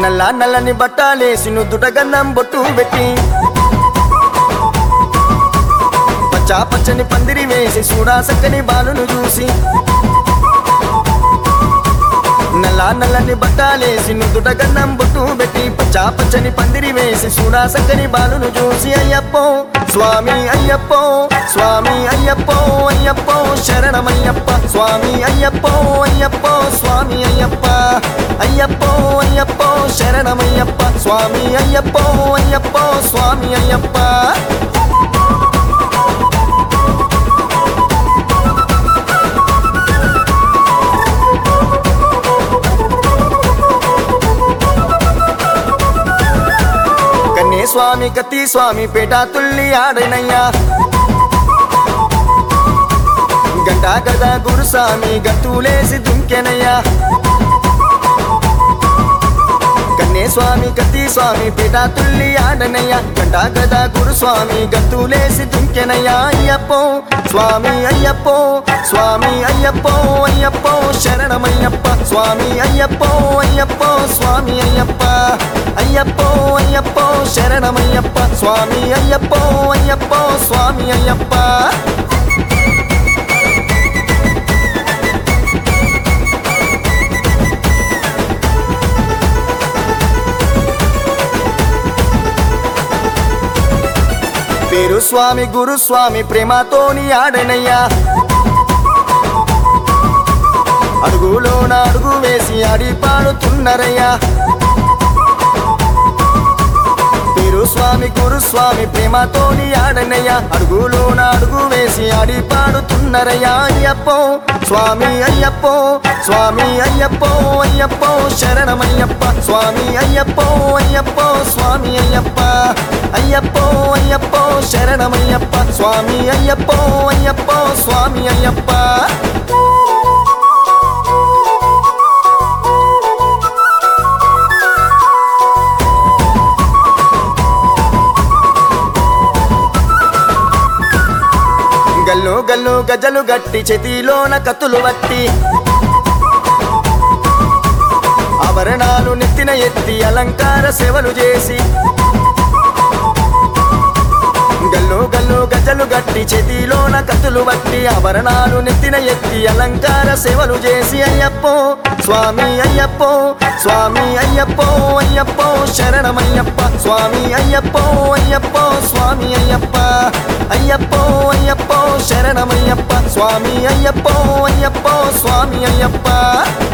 నల్ల నల్లని బట్టాలేసి నుదుట గన్నం బొట్టు పెట్టి పచ్చా పచ్చని పందిరి వేసి చూడా సక్కని బాలును చూసి నల్ల నల్లని బట్టాలేసి నుదుట గన్నం బొట్టు పెట్టి పచ్చా పచ్చని పందిరి వేసి చూడా సక్కని బాలును చూసి అయ్యప్పో స్వామి అయ్యప్పో స్వామి అయ్యప్పో అయ్యప్పో శరణమయ్యప్ప స్వామి అయ్యప్పో అయ్యప్పో స్వామి అయ్యప్ప అయ్యప్పో అయ్యప్పో శరణమయ్యప్ప స్వామి అయ్యప్పో అయ్యప్పో స్వామి అయ్యప్ప కన్నే స్వామి కత్తి స్వామి పేట తుల్లి ఆడనయ్యా గంటా గదా గురుస్వామి గంతులేసి దుంకెనయ్యా కన్నే స్వామి కత్తి స్వామి పేట తుల్లి ఆడనయ్యా గంటా గదా గురుస్వామి గంతులేసి దుంకెనయ్యా అయ్యప్పో స్వామి అయ్యప్పో స్వామి అయ్యప్పో అయ్యప్పో శరణమయ్యప్ప స్వామి అయ్యప్పో అయ్యప్పో స్వామి అయ్యప్ప అయ్యప్పో అయ్యప్పో శరణమయ్యప్ప స్వామి అయ్యప్పో అయ్యప్పో స్వామి అయ్యప్ప పేరు స్వామి గురు స్వామి ప్రేమతోని ఆడనయ్యా అడుగులోన అడుగు వేసి ఆడి పాడుతున్నరయ్యా పేరు స్వామి గురు స్వామి ప్రేమతోని ఆడనయ్యా అడుగులోన అడుగు వేసి ఆడి పాడుతున్నరయ్యా అయ్యప్పో స్వామి అయ్యప్పో స్వామి అయ్యప్పో అయ్యప్పో శరణమయ్యప్ప స్వామి అయ్యప్పో అయ్యప్పో స్వామి అయ్యప్ప అయ్యప్పో అయ్యప్పో శరణమయ్యప్ప స్వామి అయ్యప్పో అయ్యప్పో స్వామి అయ్యప్ప గల్లు గల్లు గజలు గట్టి చేతిలోన కత్తులు వట్టి ఆభరణాలు నెత్తిన ఎత్తి అలంకార సేవలు చేసి గల్లు గల్లు గజలు గట్టి చేతిలోన కత్తులు వట్టి ఆభరణాలు నెత్తిన ఎత్తి అలంకార సేవలు చేసి అయ్యప్పో స్వామి అయ్యప్పో స్వామి అయ్యప్పో అయ్యప్పో శరణమయ్యప్ప స్వామి అయ్యప్పో అయ్యప్పో స్వామి అయ్యప్ప అయ్యప్పో అయ్యప్పో శరణమయ్యప్ప స్వామి అయ్యప్పో అయ్యప్పో స్వామి అయ్యప్ప